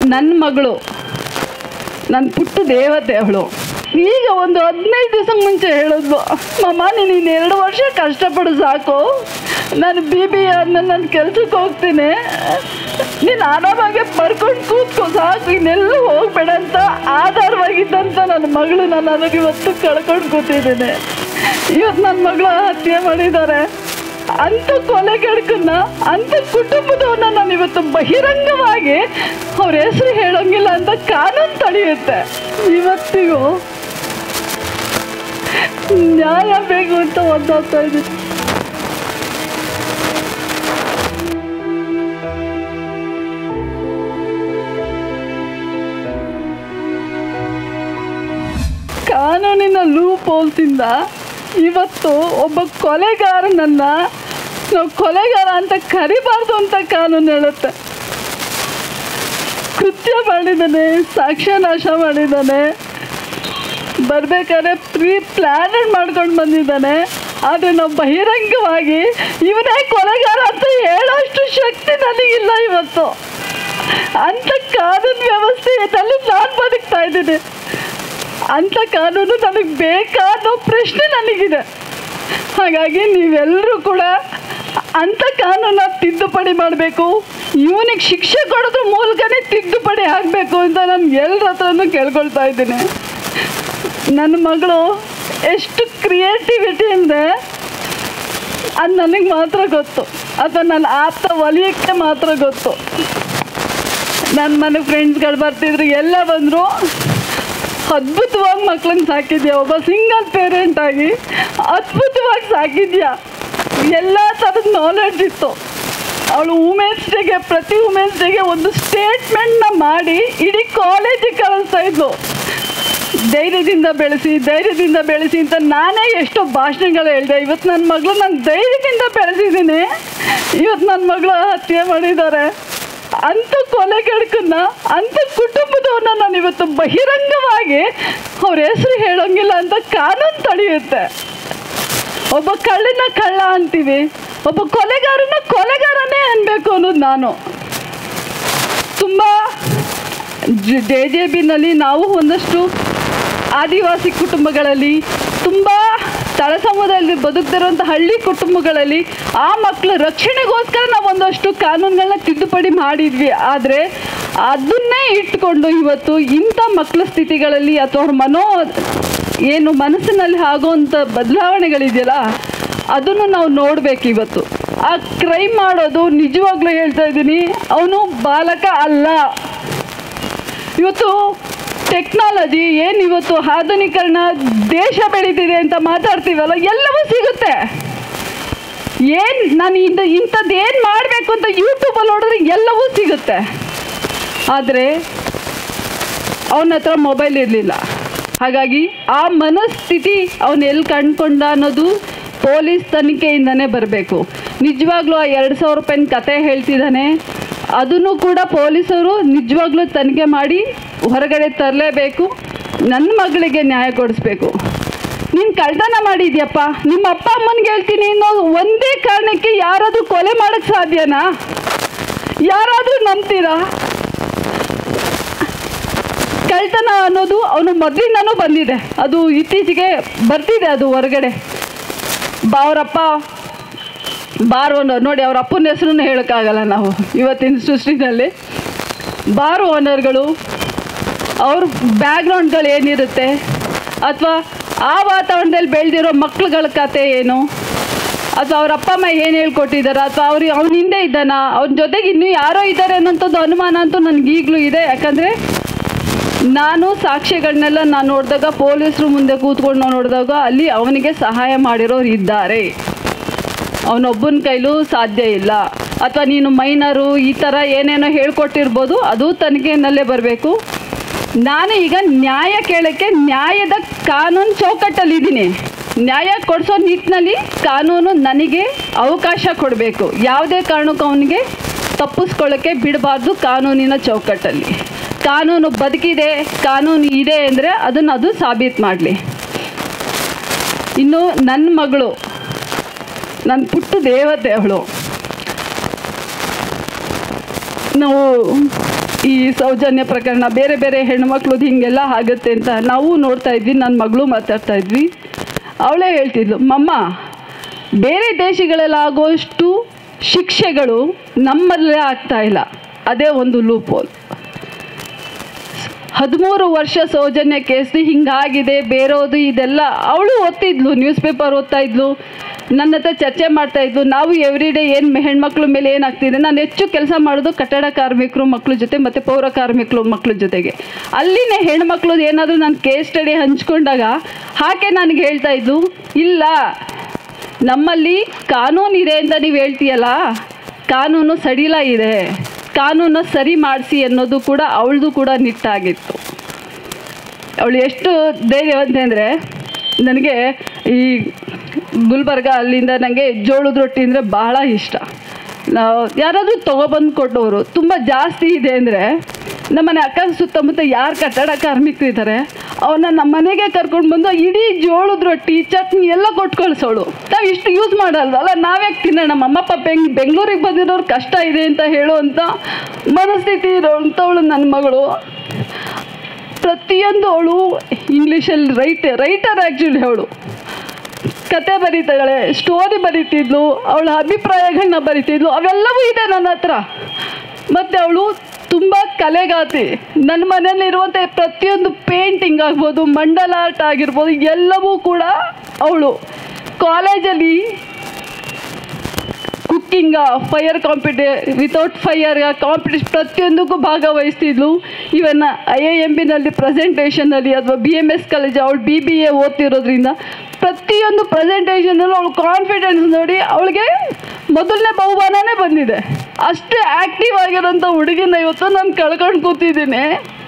ನನ್ನ ಮಗಳು ನನ್ನ ಪುಟ್ಟ ದೇವತೆ ಅವಳು ಈಗ ಒಂದು ಹದಿನೈದು ದಿವಸ ಮುಂಚೆ ಹೇಳಿದ್ಲು ಮಮ್ಮ ನೀನು ಇನ್ನು ಎರಡು ವರ್ಷ ಕಷ್ಟಪಡು ಸಾಕು ನಾನು ಬಿ ಬಿ ಆದ್ಮೇಲೆ ನಾನು ಕೆಲ್ಸಕ್ಕೆ ಹೋಗ್ತೀನಿ ನೀನು ಆರಾಮಾಗೆ ಬರ್ಕೊಂಡು ಕೂತ್ಕೋ ಸಾಕು ಇನ್ನೆಲ್ಲೂ ಹೋಗ್ಬೇಡ ಅಂತ ಆಧಾರವಾಗಿದ್ದಂಥ ನನ್ನ ಮಗಳನ್ನ ನನಗೆ ಇವತ್ತು ಕಳ್ಕೊಂಡು ಕೂತಿದ್ದೀನಿ ಇವತ್ತು ನನ್ನ ಮಗಳು ಹತ್ಯೆ ಮಾಡಿದ್ದಾರೆ ಅಂಥ ಕೊಲೆಗಡಕನ್ನ ಅಂಥ ಕುಟುಂಬದವನ್ನ ನಾನು ಇವತ್ತು ಬಹಿರಂಗವಾಗಿ ಅವ್ರ ಹೆಸರು ಹೇಳೋಂಗಿಲ್ಲ ಅಂತ ಕಾನೂನು ತಡೆಯುತ್ತೆ ಇವತ್ತಿಗೂ ನ್ಯಾಯ ಬೇಕು ಅಂತ ಒದ್ದಾಡ್ತಾ ಇದ್ದೀನಿ ಕಾನೂನಿನ ಲೂಪ್ ಹೋಲ್ಸಿಂದ ಇವತ್ತು ಒಬ್ಬ ಕೊಲೆಗಾರನನ್ನ ನಾವು ಕೊಲೆಗಾರ ಅಂತ ಕರಿಬಾರ್ದು ಅಂತ ಕಾನೂನು ಹೇಳುತ್ತೆ ಕೃತ್ಯ ಮಾಡಿದ್ದಾನೆ ಸಾಕ್ಷ್ಯ ನಾಶ ಮಾಡಿದ್ದಾನೆ ಬರ್ಬೇಕಾದ್ರೆ ಪ್ರೀ ಪ್ಲ್ಯಾನೆಡ್ ಮಾಡ್ಕೊಂಡು ಬಂದಿದ್ದಾನೆ ಆದರೆ ನಾವು ಬಹಿರಂಗವಾಗಿ ಇವನೇ ಕೊಲೆಗಾರ ಅಂತ ಹೇಳೋಷ್ಟು ಶಕ್ತಿ ನನಗಿಲ್ಲ ಇವತ್ತು ಅಂಥ ಕಾನೂನು ವ್ಯವಸ್ಥೆಯಲ್ಲಿ ನಾನು ಬದುಕ್ತಾ ಇದ್ದೀನಿ ಅಂಥ ಕಾನೂನು ನನಗೆ ಬೇಕಾದ ಪ್ರಶ್ನೆ ನನಗಿದೆ ಹಾಗಾಗಿ ನೀವೆಲ್ಲರೂ ಕೂಡ ಅಂಥ ಕಾನೂನ ತಿದ್ದುಪಡಿ ಮಾಡಬೇಕು ಇವನಿಗೆ ಶಿಕ್ಷೆ ಕೊಡೋದ್ರ ಮೂಲಕನೇ ತಿದ್ದುಪಡಿ ಆಗಬೇಕು ಅಂತ ನಾನು ಎಲ್ಲರ ಹತ್ರನೂ ಕೇಳ್ಕೊಳ್ತಾ ಇದ್ದೀನಿ ನನ್ನ ಮಗಳು ಎಷ್ಟು ಕ್ರಿಯೇಟಿವಿಟಿ ಅಂದರೆ ಅದು ನನಗೆ ಮಾತ್ರ ಗೊತ್ತು ಅಥವಾ ನನ್ನ ಆಪ್ತ ವಲಯಕ್ಕೆ ಮಾತ್ರ ಗೊತ್ತು ನನ್ನ ಮನೆ ಫ್ರೆಂಡ್ಸ್ಗಳು ಬರ್ತಿದ್ರು ಎಲ್ಲ ಬಂದರು ಅದ್ಭುತವಾಗಿ ಮಕ್ಳನ್ನ ಸಾಕಿದ್ಯಾ ಒಬ್ಬ ಸಿಂಗಲ್ ಪೇರೆಂಟ್ ಆಗಿ ಅದ್ಭುತವಾಗಿ ಸಾಕಿದ್ಯಾ ಎಲ್ಲ ಥರದ ನಾಲೆಡ್ಜ್ ಇತ್ತು ಅವಳು ವುಮೆನ್ಸ್ ಡೇಗೆ ಪ್ರತಿ ವುಮೆನ್ಸ್ ಡೇಗೆ ಒಂದು ಸ್ಟೇಟ್ಮೆಂಟ್ನ ಮಾಡಿ ಇಡೀ ಕಾಲೇಜಿಗೆ ಕಳಿಸ್ತಾ ಇದ್ಲು ಧೈರ್ಯದಿಂದ ಬೆಳೆಸಿ ಧೈರ್ಯದಿಂದ ಬೆಳೆಸಿ ಅಂತ ನಾನೇ ಎಷ್ಟೋ ಭಾಷಣಗಳು ಹೇಳಿದೆ ಇವತ್ತು ನನ್ನ ಮಗಳು ನಾನು ಧೈರ್ಯದಿಂದ ಬೆಳೆಸಿದ್ದೀನಿ ಇವತ್ತು ನನ್ನ ಮಗಳು ಹತ್ಯೆ ಮಾಡಿದ್ದಾರೆ ಅಂಥ ಕೊಲೆಗಡಕನ್ನ ಅಂಥ ಕುಟುಂಬದವನ್ನ ನಾನು ಇವತ್ತು ಬಹಿರಂಗವಾಗಿ ಅವ್ರ ಹೆಸರು ಹೇಳೋಂಗಿಲ್ಲ ಅಂತ ಕಾನೂನು ತಡೆಯುತ್ತೆ ಒಬ್ಬ ಕಳ್ಳನ ಕಳ್ಳ ಅಂತೀವಿ ಒಬ್ಬ ಕೊಲೆಗಾರನ ಕೊಲೆಗಾರನೇ ಅನ್ಬೇಕು ಅನ್ನೋದು ನಾನು ತುಂಬ ಜೆ ಜೆ ಬಿನಲ್ಲಿ ನಾವು ಒಂದಷ್ಟು ಆದಿವಾಸಿ ಕುಟುಂಬಗಳಲ್ಲಿ ತುಂಬ ತಳ ಸಮುದಾಯದಲ್ಲಿ ಬದುಕ್ತಿರುವಂಥ ಹಳ್ಳಿ ಕುಟುಂಬಗಳಲ್ಲಿ ಆ ಮಕ್ಕಳ ರಕ್ಷಣೆಗೋಸ್ಕರ ನಾವು ಒಂದಷ್ಟು ಕಾನೂನುಗಳನ್ನ ತಿದ್ದುಪಡಿ ಮಾಡಿದ್ವಿ ಆದರೆ ಅದನ್ನೇ ಇಟ್ಕೊಂಡು ಇವತ್ತು ಇಂಥ ಮಕ್ಕಳ ಸ್ಥಿತಿಗಳಲ್ಲಿ ಅಥವಾ ಅವ್ರ ಮನೋ ಏನು ಮನಸ್ಸಿನಲ್ಲಿ ಆಗುವಂಥ ಬದಲಾವಣೆಗಳಿದೆಯಲ್ಲ ಅದನ್ನು ನಾವು ನೋಡಬೇಕು ಇವತ್ತು ಆ ಕ್ರೈಮ್ ಮಾಡೋದು ನಿಜವಾಗ್ಲೂ ಹೇಳ್ತಾ ಇದ್ದೀನಿ ಅವನು ಬಾಲಕ ಅಲ್ಲ ಇವತ್ತು ಟೆಕ್ನಾಲಜಿ ಏನು ಇವತ್ತು ಆಧುನೀಕರಣ ದೇಶ ಬೆಳೀತಿದೆ ಅಂತ ಮಾತಾಡ್ತೀವಲ್ಲ ಎಲ್ಲವೂ ಸಿಗುತ್ತೆ ಏನು ನಾನು ಇಂಥ ಇಂಥದ್ದು ಏನು ಮಾಡಬೇಕು ಅಂತ ಯೂಟ್ಯೂಬಲ್ಲಿ ನೋಡಿದ್ರೆ ಎಲ್ಲವೂ ಸಿಗುತ್ತೆ ಆದರೆ ಅವನ ಹತ್ರ ಮೊಬೈಲ್ ಇರಲಿಲ್ಲ ಹಾಗಾಗಿ ಆ ಮನಸ್ಥಿತಿ ಅವನು ಎಲ್ಲಿ ಕಂಡ್ಕೊಂಡ ಅನ್ನೋದು ಪೊಲೀಸ್ ತನಿಖೆಯಿಂದನೇ ಬರಬೇಕು ನಿಜವಾಗ್ಲೂ ಆ ಎರಡು ಸಾವಿರ ರೂಪಾಯಿನ ಕತೆ ಹೇಳ್ತಿದ್ದಾನೆ ಅದನ್ನು ಕೂಡ ಪೊಲೀಸರು ನಿಜವಾಗ್ಲೂ ತನಿಖೆ ಮಾಡಿ ಹೊರಗಡೆ ತರಲೇಬೇಕು ನನ್ನ ಮಗಳಿಗೆ ನ್ಯಾಯ ಕೊಡಿಸ್ಬೇಕು ನೀನು ಕಳ್ತನ ಮಾಡಿದ್ಯಪ್ಪ ನಿಮ್ಮ ಅಪ್ಪ ಅಮ್ಮನಿಗೆ ಹೇಳ್ತೀನಿ ಅನ್ನೋ ಒಂದೇ ಕಾರಣಕ್ಕೆ ಯಾರಾದರೂ ಕೊಲೆ ಮಾಡೋಕ್ಕೆ ಸಾಧ್ಯನಾ ಯಾರಾದರೂ ನಂಬ್ತೀರಾ ಕಳ್ತನ ಅನ್ನೋದು ಅವನು ಮೊದಲಿಂದನೂ ಬಂದಿದೆ ಅದು ಇತ್ತೀಚೆಗೆ ಬರ್ತಿದೆ ಅದು ಹೊರಗಡೆ ಬಾ ಅವರಪ್ಪ ಬಾರ್ ಓನರ್ ನೋಡಿ ಅವ್ರ ಅಪ್ಪನ ಹೆಸರನ್ನು ಹೇಳೋಕ್ಕಾಗಲ್ಲ ನಾವು ಇವತ್ತಿನ ಸೃಷ್ಟಿನಲ್ಲಿ ಬಾರ್ ಓನರ್ಗಳು ಅವ್ರ ಬ್ಯಾಕ್ಗ್ರೌಂಡ್ಗಳು ಏನಿರುತ್ತೆ ಅಥವಾ ಆ ವಾತಾವರಣದಲ್ಲಿ ಬೆಳೆದಿರೋ ಮಕ್ಳುಗಳ ಕತೆ ಏನು ಅಥವಾ ಅವ್ರ ಅಪ್ಪ ಅಮ್ಮ ಏನು ಹೇಳ್ಕೊಟ್ಟಿದ್ದಾರೆ ಅಥವಾ ಅವ್ರು ಅವ್ನ ಹಿಂದೆ ಇದ್ದಾನ ಅವನ ಜೊತೆಗೆ ಇನ್ನೂ ಯಾರೋ ಇದ್ದಾರೆ ಅನ್ನೋಂಥದ್ದು ಅನುಮಾನ ಅಂತೂ ನನಗೆ ಈಗಲೂ ಇದೆ ಯಾಕಂದರೆ ನಾನು ಸಾಕ್ಷ್ಯಗಳನ್ನೆಲ್ಲ ನಾನು ನೋಡಿದಾಗ ಪೊಲೀಸರು ಮುಂದೆ ಕೂತ್ಕೊಂಡು ನಾವು ನೋಡಿದಾಗ ಅಲ್ಲಿ ಅವನಿಗೆ ಸಹಾಯ ಮಾಡಿರೋರು ಇದ್ದಾರೆ ಅವನೊಬ್ಬನ ಕೈಲೂ ಸಾಧ್ಯ ಇಲ್ಲ ಅಥವಾ ನೀನು ಮೈನರು ಈ ಥರ ಏನೇನೋ ಹೇಳ್ಕೊಟ್ಟಿರ್ಬೋದು ಅದು ತನಿಖೆಯಲ್ಲೇ ಬರಬೇಕು ನಾನು ಈಗ ನ್ಯಾಯ ಕೇಳೋಕ್ಕೆ ನ್ಯಾಯದ ಕಾನೂನು ಚೌಕಟ್ಟಲ್ಲಿದ್ದೀನಿ ನ್ಯಾಯ ಕೊಡಿಸೋ ನಿಟ್ಟಿನಲ್ಲಿ ಕಾನೂನು ನನಗೆ ಅವಕಾಶ ಕೊಡಬೇಕು ಯಾವುದೇ ಕಾರಣಕ್ಕೂ ಅವನಿಗೆ ತಪ್ಪಿಸ್ಕೊಳ್ಳೋಕ್ಕೆ ಬಿಡಬಾರ್ದು ಕಾನೂನಿನ ಚೌಕಟ್ಟಲ್ಲಿ ಕಾನೂನು ಬದುಕಿದೆ ಕಾನೂನು ಇದೆ ಅಂದರೆ ಅದನ್ನು ಅದು ಸಾಬೀತು ಮಾಡಲಿ ಇನ್ನು ನನ್ನ ಮಗಳು ನನ್ನ ಪುಟ್ಟ ದೇವತೆ ಅವಳು ನಾವು ಈ ಸೌಜನ್ಯ ಪ್ರಕರಣ ಬೇರೆ ಬೇರೆ ಹೆಣ್ಮಕ್ಳದ್ದು ಹಿಂಗೆಲ್ಲ ಆಗುತ್ತೆ ಅಂತ ನಾವು ನೋಡ್ತಾ ಇದ್ವಿ ನನ್ನ ಮಗಳು ಮಾತಾಡ್ತಾ ಇದ್ವಿ ಅವಳೇ ಹೇಳ್ತಿದ್ಲು ಮಮ್ಮ ಬೇರೆ ದೇಶಗಳೆಲ್ಲ ಆಗೋಷ್ಟು ಶಿಕ್ಷೆಗಳು ನಮ್ಮಲ್ಲೇ ಆಗ್ತಾ ಇಲ್ಲ ಅದೇ ಒಂದು ಲೂಪೋಲ್ ಹದಿಮೂರು ವರ್ಷ ಸೌಜನ್ಯ ಕೇಸ್ ಹಿಂಗಾಗಿದೆ ಬೇರೋದು ಇದೆಲ್ಲ ಅವಳು ಓದ್ತಿದ್ಲು ನ್ಯೂಸ್ ಪೇಪರ್ ಓದ್ತಾ ಇದ್ಲು ನನ್ನ ಹತ್ರ ಚರ್ಚೆ ಮಾಡ್ತಾ ಇದ್ಲು ನಾವು ಎವ್ರಿ ಡೇ ಏನು ಹೆಣ್ಮಕ್ಳ ಮೇಲೆ ಏನಾಗ್ತಿದೆ ನಾನು ಹೆಚ್ಚು ಕೆಲಸ ಮಾಡೋದು ಕಟ್ಟಡ ಕಾರ್ಮಿಕರು ಮಕ್ಕಳ ಜೊತೆ ಮತ್ತು ಪೌರ ಕಾರ್ಮಿಕರು ಮಕ್ಕಳ ಜೊತೆಗೆ ಅಲ್ಲಿನೇ ಹೆಣ್ಮಕ್ಳು ಏನಾದರೂ ನಾನು ಕೇಸ್ ಸ್ಟಡಿ ಹಂಚ್ಕೊಂಡಾಗ ಹಾಗೆ ನನಗೆ ಹೇಳ್ತಾ ಇದ್ಲು ಇಲ್ಲ ನಮ್ಮಲ್ಲಿ ಕಾನೂನು ಇದೆ ಅಂತ ನೀವು ಹೇಳ್ತೀಯಲ್ಲ ಕಾನೂನು ಸಡಿಲ ಇದೆ ಕಾನೂನು ಸರಿ ಮಾಡಿಸಿ ಅನ್ನೋದು ಕೂಡ ಅವಳದು ಕೂಡ ನಿಟ್ಟಾಗಿತ್ತು ಅವಳು ಎಷ್ಟು ಧೈರ್ಯವಂತೆ ಅಂದರೆ ನನಗೆ ಈ ಗುಲ್ಬರ್ಗ ಅಲ್ಲಿಂದ ನನಗೆ ಜೋಳದ ರೊಟ್ಟಿ ಅಂದರೆ ಬಹಳ ಇಷ್ಟ ನಾವು ಯಾರಾದರೂ ತೊಗೊಬಂದು ಕೊಟ್ಟವರು ತುಂಬ ಜಾಸ್ತಿ ಇದೆ ಅಂದರೆ ನಮ್ಮನೆ ಅಕ್ಕ ಸುತ್ತಮುತ್ತ ಯಾರು ಕಟ್ಟಡ ಕಾರ್ಮಿಕರು ಇದ್ದಾರೆ ಅವನ್ನ ನಮ್ಮ ಮನೆಗೆ ಕರ್ಕೊಂಡು ಬಂದು ಇಡೀ ಜೋಳದ ರೊಟ್ಟಿ ಚಟ್ನಿ ಎಲ್ಲ ಕೊಟ್ಟು ಕಳ್ಸೋಳು ನಾವು ಇಷ್ಟು ಯೂಸ್ ಮಾಡಲ್ವಲ್ಲ ನಾವ್ಯಾಕೆ ತಿನ್ನೋಣ ನಮ್ಮ ಅಮ್ಮ ಅಪ್ಪ ಬೆಂಗ್ ಬೆಂಗಳೂರಿಗೆ ಬಂದಿರೋರು ಕಷ್ಟ ಇದೆ ಅಂತ ಹೇಳುವಂಥ ಮನಸ್ಥಿತಿ ಇರೋಂಥವಳು ನನ್ನ ಮಗಳು ಪ್ರತಿಯೊಂದು ಅವಳು ಇಂಗ್ಲೀಷಲ್ಲಿ ರೈಟ್ ರೈಟರ್ ಆ್ಯಕ್ಚುಲಿ ಅವಳು ಕತೆ ಬರೀತಾಳೆ ಸ್ಟೋರಿ ಬರೀತಿದ್ಲು ಅವಳ ಅಭಿಪ್ರಾಯಗಳನ್ನ ಬರೀತಿದ್ಲು ಅವೆಲ್ಲವೂ ಇದೆ ನನ್ನ ಹತ್ರ ಮತ್ತು ಅವಳು ತುಂಬ ಕಲೆಗಾತಿ ನನ್ನ ಮನೆಯಲ್ಲಿರುವಂಥ ಪ್ರತಿಯೊಂದು ಪೇಂಟಿಂಗ್ ಆಗ್ಬೋದು ಮಂಡಲ ಆರ್ಟ್ ಆಗಿರ್ಬೋದು ಎಲ್ಲವೂ ಕೂಡ ಅವಳು ಕಾಲೇಜಲ್ಲಿ cooking fire compete without fire competition ಪ್ರತಿಯೊಂದಕ್ಕೂ ಭಾಗವಹಿಸ್ತಿದ್ಲು ಇವನ್ನ ಐ ಐ ಎಮ್ ಬಿನಲ್ಲಿ ಪ್ರೆಸೆಂಟೇಷನಲ್ಲಿ ಅಥವಾ ಬಿ ಎಮ್ ಎಸ್ ಕಾಲೇಜ್ ಅವಳು ಬಿ ಬಿ ಎ ಓದ್ತಿರೋದ್ರಿಂದ ಪ್ರತಿಯೊಂದು ಪ್ರೆಸೆಂಟೇಷನಲ್ಲೂ ಅವಳು ಕಾನ್ಫಿಡೆನ್ಸ್ ನೋಡಿ ಅವಳಿಗೆ ಮೊದಲನೇ ಬಹುಮಾನನೇ ಬಂದಿದೆ ಅಷ್ಟೇ ಆ್ಯಕ್ಟಿವ್ ಆಗಿರೋಂಥ ಹುಡುಗಿನ ಇವತ್ತು ನಾನು ಕಳ್ಕೊಂಡು ಕೂತಿದ್ದೀನಿ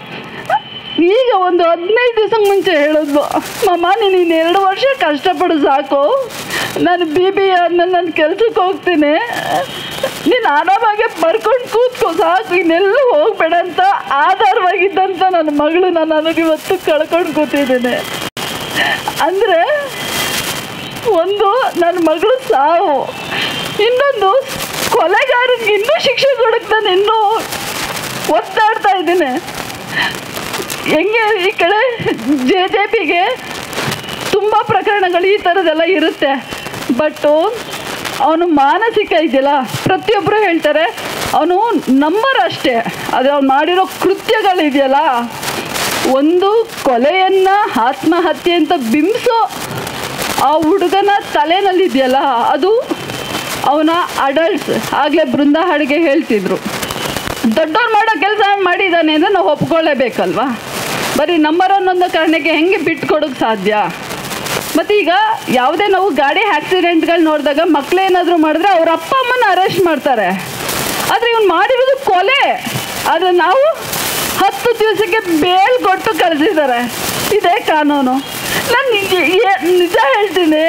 ಈಗ ಒಂದು ಹದಿನೈದು ದಿವಸ ಮುಂಚೆ ಹೇಳಿದ್ಲು ಮಮ್ಮ ನೀನು ಇನ್ನು ಎರಡು ವರ್ಷ ಕಷ್ಟಪಡು ಸಾಕು ನಾನು ಬಿ ಬಿ ಆದ್ಮೇಲೆ ನಾನು ಕೆಲ್ಸಕ್ಕೆ ಹೋಗ್ತೀನಿ ನೀನು ಆರಾಮಾಗೆ ಬರ್ಕೊಂಡು ಕೂತ್ಕೋ ಸಾಕು ಇನ್ನೆಲ್ಲೂ ಹೋಗ್ಬೇಡ ಅಂತ ಆಧಾರವಾಗಿದ್ದಂಥ ನನ್ನ ಮಗಳು ನಾನು ನನಗೆ ಇವತ್ತು ಕಳ್ಕೊಂಡು ಕೂತಿದ್ದೀನಿ ಅಂದರೆ ಒಂದು ನನ್ನ ಮಗಳು ಸಾವು ಇನ್ನೊಂದು ಕೊಲೆಗಾರನಿಗೆ ಇನ್ನೂ ಶಿಕ್ಷೆ ಕೊಡಕ್ಕೆ ನಾನು ಇನ್ನೂ ಒತ್ತಾಡ್ತಾ ಇದ್ದೀನಿ ಹೆಂಗೆ ಈ ಕಡೆ ಜೆ ಜೆ ಪಿಗೆ ತುಂಬ ಪ್ರಕರಣಗಳು ಈ ಥರದ್ದೆಲ್ಲ ಇರುತ್ತೆ ಬಟ್ಟು ಅವನು ಮಾನಸಿಕ ಇದೆಯಲ್ಲ ಪ್ರತಿಯೊಬ್ಬರು ಹೇಳ್ತಾರೆ ಅವನು ನಂಬರ್ ಅಷ್ಟೇ ಅದು ಅವ್ನು ಮಾಡಿರೋ ಕೃತ್ಯಗಳಿದೆಯಲ್ಲ ಒಂದು ಕೊಲೆಯನ್ನು ಆತ್ಮಹತ್ಯೆ ಅಂತ ಬಿಂಬಿಸೋ ಆ ಹುಡುಗನ ತಲೆನಲ್ಲಿದೆಯಲ್ಲ ಅದು ಅವನ ಅಡಲ್ಟ್ಸ್ ಆಗಲೇ ಬೃಂದ ಹಾಡಿಗೆ ಹೇಳ್ತಿದ್ರು ದೊಡ್ಡವ್ರು ಮಾಡೋ ಕೆಲಸ ಮಾಡಿದ್ದಾನೆ ಅಂದರೆ ನಾವು ಒಪ್ಕೊಳ್ಳೇಬೇಕಲ್ವಾ ಬರೀ ನಂಬರ್ ಅನ್ನೊಂದು ಕಾರಣಕ್ಕೆ ಹೆಂಗೆ ಬಿಟ್ಕೊಡೋಕ್ಕೆ ಸಾಧ್ಯ ಮತ್ತು ಈಗ ಯಾವುದೇ ನಾವು ಗಾಡಿ ಆಕ್ಸಿಡೆಂಟ್ಗಳು ನೋಡಿದಾಗ ಮಕ್ಕಳೇನಾದರೂ ಮಾಡಿದ್ರೆ ಅವ್ರ ಅಪ್ಪ ಅಮ್ಮನ ಅರೆಸ್ಟ್ ಮಾಡ್ತಾರೆ ಆದರೆ ಇವನು ಮಾಡಿರೋದು ಕೊಲೆ ಆದರೆ ನಾವು ಹತ್ತು ದಿವಸಕ್ಕೆ ಬೇಲ್ ಕೊಟ್ಟು ಕಳಿಸಿದ್ದಾರೆ ಇದೇ ಕಾನೂನು ನಾನು ನಿಜ ಏ- ನಿಜ ಹೇಳ್ತೀನಿ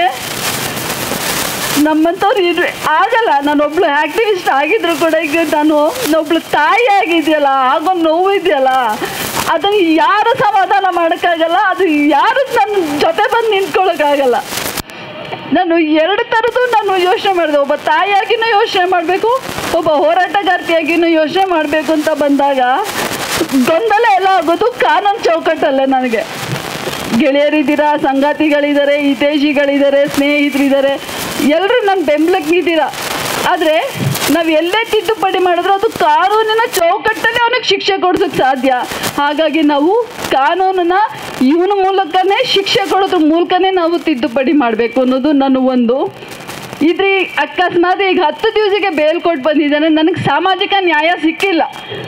ನಮ್ಮಂಥವ್ರು ಇದ್ರೆ ಆಗಲ್ಲ ನಾನೊಬ್ಳು ಆ್ಯಕ್ಟಿವಿಸ್ಟ್ ಆಗಿದ್ರು ಕೂಡ ಈಗ ನಾನು ಒಬ್ಳು ತಾಯಿ ಆಗಿದೆಯಲ್ಲ ಆಗೋ ನೋವು ಇದೆಯಲ್ಲ ಅದನ್ನು ಯಾರು ಸಮಾಧಾನ ಮಾಡೋಕ್ಕಾಗಲ್ಲ ಅದು ಯಾರು ನನ್ನ ಜೊತೆ ಬಂದು ನಿಂತ್ಕೊಳ್ಳೋಕ್ಕಾಗಲ್ಲ ನಾನು ಎರಡು ಥರದ್ದು ನಾನು ಯೋಚನೆ ಮಾಡಿದೆ ಒಬ್ಬ ತಾಯಿಯಾಗಿನೂ ಯೋಚನೆ ಮಾಡಬೇಕು ಒಬ್ಬ ಹೋರಾಟಗಾರ್ತಿಯಾಗಿನೂ ಯೋಚನೆ ಮಾಡಬೇಕು ಅಂತ ಬಂದಾಗ ಗೊಂದಲ ಎಲ್ಲ ಆಗೋದು ಕಾನೂನು ಚೌಕಟ್ಟಲ್ಲೇ ನನಗೆ ಗೆಳೆಯರಿದ್ದೀರಾ ಸಂಗಾತಿಗಳಿದ್ದಾರೆ ಹಿತೈಷಿಗಳಿದ್ದಾರೆ ಸ್ನೇಹಿತರಿದ್ದಾರೆ ಎಲ್ಲರೂ ನನ್ನ ಬೆಂಬಲಕ್ಕೆ ನಿಂತೀರ ಆದರೆ ನಾವು ಎಲ್ಲೇ ತಿದ್ದುಪಡಿ ಮಾಡಿದ್ರು ಅದು ಕಾನೂನಿನ ಚೌಕಟ್ಟಲ್ಲಿ ಅವನಿಗೆ ಶಿಕ್ಷೆ ಕೊಡ್ಸೋಕ್ಕೆ ಸಾಧ್ಯ ಹಾಗಾಗಿ ನಾವು ಕಾನೂನನ್ನ ಇವನ ಮೂಲಕನೇ ಶಿಕ್ಷೆ ಕೊಡೋದ್ರ ಮೂಲಕನೇ ನಾವು ತಿದ್ದುಪಡಿ ಮಾಡಬೇಕು ಅನ್ನೋದು ನನ್ನ ಒಂದು ಇದ್ರಿ ಅಕಸ್ಮಾತ್ ಈಗ ಹತ್ತು ದಿವಸಕ್ಕೆ ಬೇಲ್ ಕೊಟ್ಟು ಬಂದಿದ್ದಾನೆ ನನಗೆ ಸಾಮಾಜಿಕ ನ್ಯಾಯ ಸಿಕ್ಕಿಲ್ಲ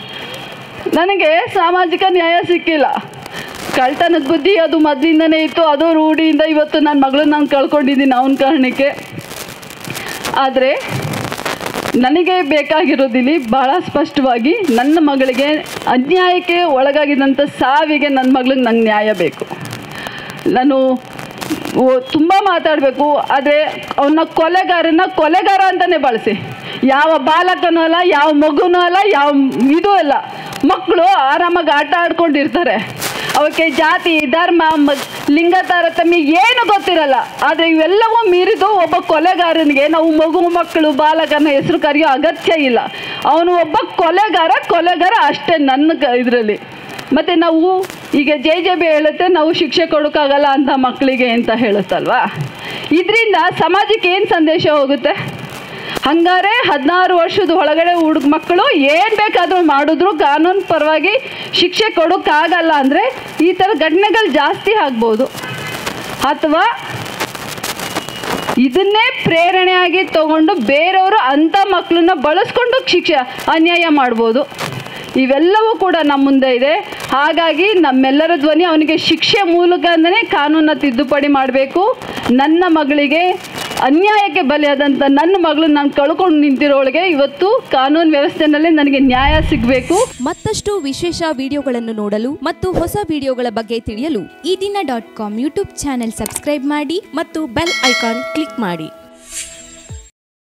ನನಗೆ ಸಾಮಾಜಿಕ ನ್ಯಾಯ ಸಿಕ್ಕಿಲ್ಲ ಕಳ್ತನದ ಬುದ್ಧಿ ಅದು ಮೊದಲಿಂದನೇ ಇತ್ತು ಅದು ರೂಢಿಯಿಂದ ಇವತ್ತು ನನ್ನ ಮಗಳನ್ನ ನಾನು ಕಳ್ಕೊಂಡಿದ್ದೀನಿ ಅವನ ಕಾರಣಕ್ಕೆ ಆದರೆ ನನಗೆ ಬೇಕಾಗಿರೋದಿಲ್ಲಿ ಬಹಳ ಸ್ಪಷ್ಟವಾಗಿ ನನ್ನ ಮಗಳಿಗೆ ಅನ್ಯಾಯಕ್ಕೆ ಒಳಗಾಗಿದ್ದಂಥ ಸಾವಿಗೆ ನನ್ನ ಮಗಳಿಗೆ ನಂಗೆ ನ್ಯಾಯ ಬೇಕು ನಾನು ತುಂಬ ಮಾತಾಡಬೇಕು ಆದರೆ ಅವನ ಕೊಲೆಗಾರನ ಕೊಲೆಗಾರ ಅಂತಲೇ ಬಳಸಿ ಯಾವ ಬಾಲಕನೂ ಅಲ್ಲ ಯಾವ ಮಗುನೂ ಅಲ್ಲ ಯಾವ ಇದು ಅಲ್ಲ ಮಕ್ಕಳು ಆರಾಮಾಗಿ ಆಟ ಆಡ್ಕೊಂಡಿರ್ತಾರೆ ಅವಕ್ಕೆ ಜಾತಿ ಧರ್ಮ ಮ ಲಿಂಗ ತಾರತಮ್ಯ ಏನು ಗೊತ್ತಿರಲ್ಲ ಆದರೆ ಇವೆಲ್ಲವೂ ಮೀರಿದು ಒಬ್ಬ ಕೊಲೆಗಾರನಿಗೆ ನಾವು ಮಗು ಮಕ್ಕಳು ಬಾಲಕನ ಹೆಸರು ಕರೆಯೋ ಅಗತ್ಯ ಇಲ್ಲ ಅವನು ಒಬ್ಬ ಕೊಲೆಗಾರ ಕೊಲೆಗಾರ ಅಷ್ಟೇ ನನ್ನ ಇದರಲ್ಲಿ ಮತ್ತು ನಾವು ಈಗ ಜೆ ಜೆ ಬಿ ಹೇಳುತ್ತೆ ನಾವು ಶಿಕ್ಷೆ ಕೊಡೋಕ್ಕಾಗಲ್ಲ ಅಂತ ಮಕ್ಕಳಿಗೆ ಅಂತ ಹೇಳುತ್ತಲ್ವಾ ಇದರಿಂದ ಸಮಾಜಕ್ಕೆ ಏನು ಸಂದೇಶ ಹೋಗುತ್ತೆ ಹಂಗಾರೆ ಹದಿನಾರು ವರ್ಷದ ಒಳಗಡೆ ಹುಡುಗ ಮಕ್ಕಳು ಏನು ಬೇಕಾದರೂ ಮಾಡಿದ್ರು ಕಾನೂನು ಪರವಾಗಿ ಶಿಕ್ಷೆ ಕೊಡೋಕ್ಕಾಗಲ್ಲ ಅಂದರೆ ಈ ಥರ ಘಟನೆಗಳು ಜಾಸ್ತಿ ಆಗ್ಬೋದು ಅಥವಾ ಇದನ್ನೇ ಪ್ರೇರಣೆಯಾಗಿ ತಗೊಂಡು ಬೇರೆಯವರು ಅಂಥ ಮಕ್ಕಳನ್ನ ಬಳಸ್ಕೊಂಡು ಶಿಕ್ಷೆ ಅನ್ಯಾಯ ಮಾಡ್ಬೋದು ಇವೆಲ್ಲವೂ ಕೂಡ ನಮ್ಮ ಮುಂದೆ ಇದೆ ಹಾಗಾಗಿ ನಮ್ಮೆಲ್ಲರ ಧ್ವನಿ ಅವನಿಗೆ ಶಿಕ್ಷೆ ಮೂಲಕನೇ ಕಾನೂನ ತಿದ್ದುಪಡಿ ಮಾಡಬೇಕು ನನ್ನ ಮಗಳಿಗೆ ಅನ್ಯಾಯಕ್ಕೆ ಬಲಿಯಾದಂಥ ನನ್ನ ಮಗಳು ನಾನು ಕಳ್ಕೊಂಡು ನಿಂತಿರೋಳಿಗೆ ಇವತ್ತು ಕಾನೂನು ವ್ಯವಸ್ಥೆನಲ್ಲಿ ನನಗೆ ನ್ಯಾಯ ಸಿಗಬೇಕು ಮತ್ತಷ್ಟು ವಿಶೇಷ ವಿಡಿಯೋಗಳನ್ನು ನೋಡಲು ಮತ್ತು ಹೊಸ ವಿಡಿಯೋಗಳ ಬಗ್ಗೆ ತಿಳಿಯಲು ಈ ದಿನ dot com YouTube channel subscribe ಮಾಡಿ ಮತ್ತು ಬೆಲ್ ಐಕಾನ್ ಕ್ಲಿಕ್ ಮಾಡಿ